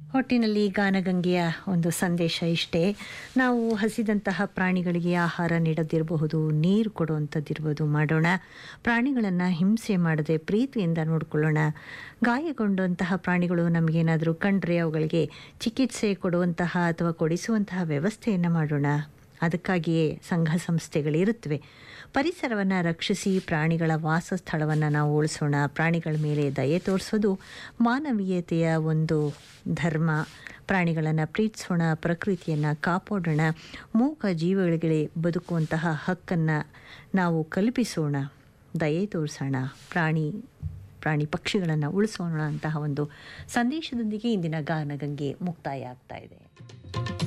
ಒಟ್ಟಿನಲ್ಲಿ ಗಾನಗಂಗೆಯ ಒಂದು ಸಂದೇಶ ಇಷ್ಟೇ ನಾವು ಹಸಿದಂತಹ ಪ್ರಾಣಿಗಳಿಗೆ ಆಹಾರ ನೀಡದಿರಬಹುದು ನೀರು ಕೊಡುವಂಥದ್ದಿರ್ಬೋದು ಮಾಡೋಣ ಪ್ರಾಣಿಗಳನ್ನು ಹಿಂಸೆ ಮಾಡದೆ ಪ್ರೀತಿಯಿಂದ ನೋಡಿಕೊಳ್ಳೋಣ ಗಾಯಗೊಂಡಂತಹ ಪ್ರಾಣಿಗಳು ನಮಗೇನಾದರೂ ಕಂಡ್ರೆ ಅವುಗಳಿಗೆ ಚಿಕಿತ್ಸೆ ಕೊಡುವಂತಹ ಅಥವಾ ಕೊಡಿಸುವಂತಹ ವ್ಯವಸ್ಥೆಯನ್ನು ಮಾಡೋಣ ಅದಕ್ಕಾಗಿಯೇ ಸಂಘ ಸಂಸ್ಥೆಗಳಿರುತ್ತವೆ ಪರಿಸರವನ್ನು ರಕ್ಷಿಸಿ ಪ್ರಾಣಿಗಳ ವಾಸಸ್ಥಳವನ್ನು ನಾವು ಉಳಿಸೋಣ ಪ್ರಾಣಿಗಳ ಮೇಲೆ ದಯೆ ತೋರಿಸೋದು ಮಾನವೀಯತೆಯ ಒಂದು ಧರ್ಮ ಪ್ರಾಣಿಗಳನ್ನು ಪ್ರೀತಿಸೋಣ ಪ್ರಕೃತಿಯನ್ನು ಕಾಪಾಡೋಣ ಮೂಕ ಜೀವಿಗಳಿಗೆ ಬದುಕುವಂತಹ ಹಕ್ಕನ್ನು ನಾವು ಕಲ್ಪಿಸೋಣ ದಯೆ ತೋರಿಸೋಣ ಪ್ರಾಣಿ ಪ್ರಾಣಿ ಪಕ್ಷಿಗಳನ್ನು ಉಳಿಸೋಣ ಅಂತಹ ಒಂದು ಸಂದೇಶದೊಂದಿಗೆ ಇಂದಿನ ಗಾನಗಂಗೆ ಮುಕ್ತಾಯ ಆಗ್ತಾ ಇದೆ